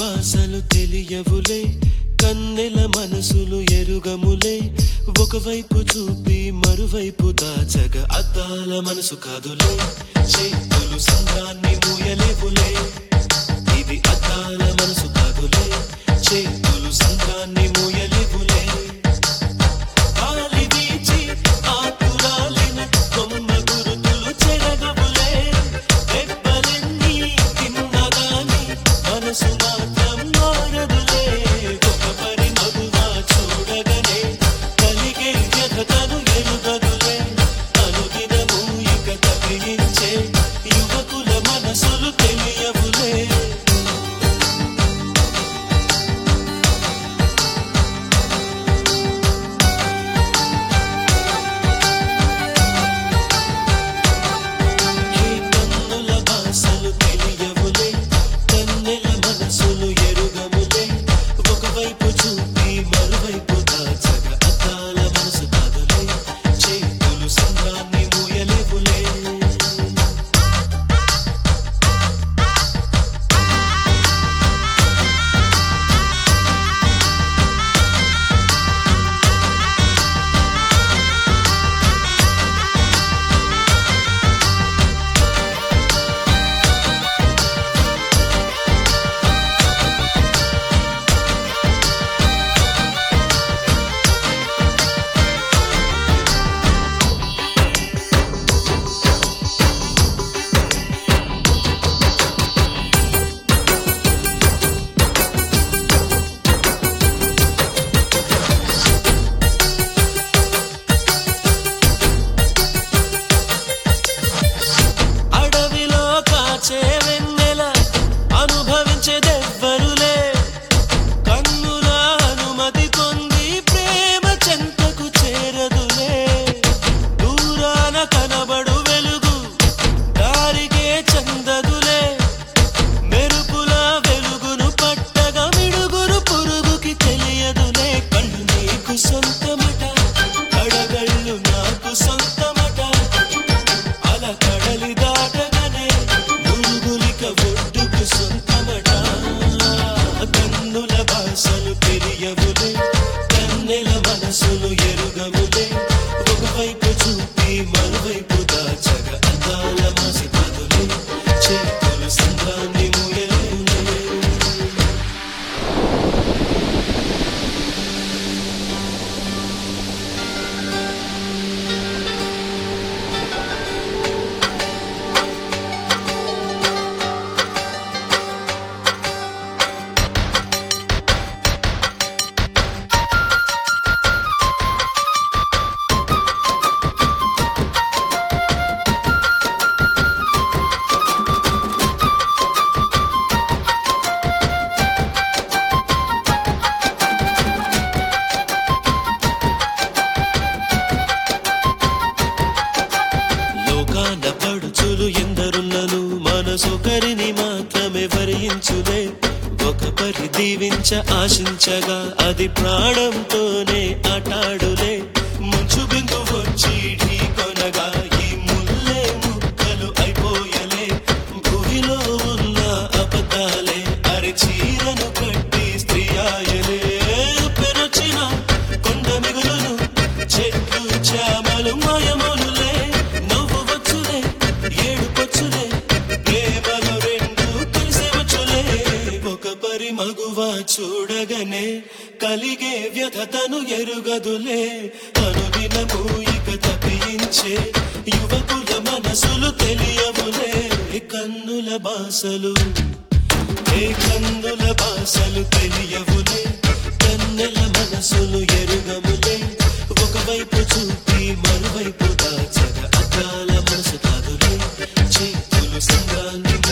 భాషలు తెలియవులే కన్నెల మనసులు ఎరుగములే ఒకవైపు చూపి మరువైపు దాచగ అద్దాల మనసు కాదులే చేతులు సంఘాన్ని మూయలేవులే ఇది అద్దాల మనసు కాదులే చేతులు సంఘాన్ని మూయలేవులే గాలి వీచి ఆకురాలిన కొమ్మ గురుతులు చెరగవులే దెబ్బలెన్ని తిన్నగాని మనసు మాత్రం మారదులే ఒక పరి మగువా చూడగనే కలిగే వ్యధతను ఎరుగదులే అనుదినము ఇక తప్పించే యువకుల మనసులు తెలియవులే ఈ కన్నుల భాషలు తెలియవులే కన్నెల మనసులు ఎరుగములే ఒకవైపు చూపి మరువైపు దాచగ అద్దాల మనసు కాదులే చేతులు సంఘాన్ని మూయలేవులే అడవిలో కాచే వెన్నెల అనుభవించేదెవ్వరులే కన్నుల అనుమతి పొంది ప్రేమ చెంతకు చేరదులే దూరాన కనబడు వెలుగు దారికే చందదులే మెరుపుల వెలుగును పట్టగా మిడుగురు పురుగుకి తెలియదులే కళ్ళు నీకు సొంతమట కడగళ్ళు నాకు సొంతమట అల కడలి దాటగానే మురుగులిక ఒడ్డుకు సొంతమట కన్నుల భాషలు తెలియవులే కన్నెల మనసులు ఎరుగములే ఒకవైపు చూపి మరువైపు దాచగ అందాల మసి కాదులే చేతులు సంద్రాన్ని ముయలేవులే లోకాన పడుచులు ఎందరున్నను మనసొకరిని మాత్రమే వరించులే ఒక పరి దీవించ ఆశించగా అది ప్రాణంతోనే ఆటాడులే మంచు బిందు వచ్చి ఢీ కొనగా ఈ ముల్లే ముక్కలు అయిపోయలే భూమిలో ఉన్న అబద్ధాలే అరి చీరను కట్టి స్త్రీ ఆయలే పెరచిన కొండ మిగులును చెట్లు చామలు మాయమోనులే నవ్వు వచ్చులే ఏడు పచ్చులే ప్రేమలో రెండు కలిసే వచ్చులే ఒక పరి మగువ చూడగనే కలిగే వ్యధతను ఎరుగదులే అనుదినము ఇక తప్పించే యువకుల మనసులు తెలియవులే కన్నుల బాసలు ఏ కన్నుల బాసలు తెలియవులే కన్నెల మనసులు ఎరుగములే ఒకవైపు చూపి మరువైపు దాచగ అద్దాల మనసు కాదులే చేతులు సంఘాన్ని